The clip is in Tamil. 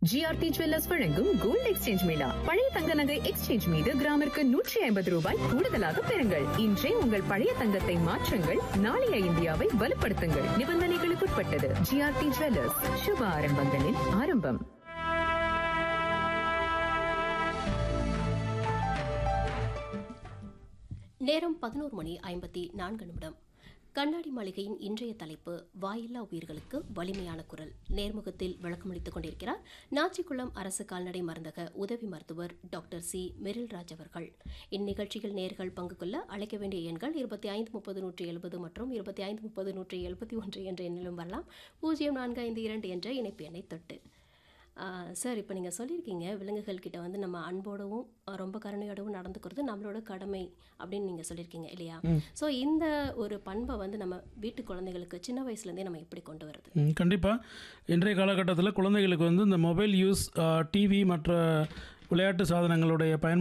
ஜிஆர்டி ஜுவல்லர்ஸ் வழங்கும் கோல்ட் எக்ஸ்சேஞ்ச் மேளா பழைய தங்க நகை எக்ஸ்சேஞ்ச் மீது கிராமிற்கு நூற்றி ஐம்பது ரூபாய் கூடுதலாக பெறுங்கள் இன்றே உங்கள் பழைய தங்கத்தை மாற்றுங்கள் நாளைய இந்தியாவை வலுப்படுத்துங்கள் நிபந்தனைகளுக்குட்பட்டது ஜிஆர்டி ஜுவல்லர்ஸ் சுப ஆரம்பங்களின் ஆரம்பம் நேரம் பதினோரு மணி ஐம்பத்தி நான்கு நிமிடம் கண்ணாடி மாளிகையின் இன்றைய தலைப்பு வாயில்லா உயிர்களுக்கு வலிமையான குரல் நேர்முகத்தில் விளக்கமளித்துக் கொண்டிருக்கிறார் நாச்சிக்குளம் அரசு கால்நடை மருந்தக உதவி மருத்துவர் டாக்டர் சி மெரில்ராஜ் அவர்கள் இந்நிகழ்ச்சியில் நேர்கள் பங்கு கொள்ள அழைக்க வேண்டிய எண்கள் இருபத்தி ஐந்து முப்பது நூற்றி எழுபது மற்றும் இருபத்தி ஐந்து முப்பது நூற்றி எழுபத்தி ஒன்று என்ற எண்ணிலும் வரலாம் பூஜ்ஜியம் நான்கு ஐந்து இரண்டு என்ற இணைப்பு எண்ணை தொட்டு ஆ, சார் இப்போ நீங்கள் சொல்லியிருக்கீங்க விலங்குகள் கிட்ட வந்து நம்ம அன்போடவும் அஹ், ரொம்ப கருணையோடவும் நடந்துக்கிறது நம்மளோட கடமை அப்படின்னு நீங்கள் சொல்லியிருக்கீங்க இல்லையா ஸோ இந்த ஒரு பண்பை வந்து நம்ம வீட்டு குழந்தைகளுக்கு சின்ன வயசுலேருந்தே நம்ம எப்படி கொண்டு வரது கண்டிப்பாக இன்றைய காலகட்டத்தில் குழந்தைகளுக்கு வந்து இந்த மொபைல் யூஸ் டிவி மற்ற விளையாட்டு சாதனங்களுடைய பயன்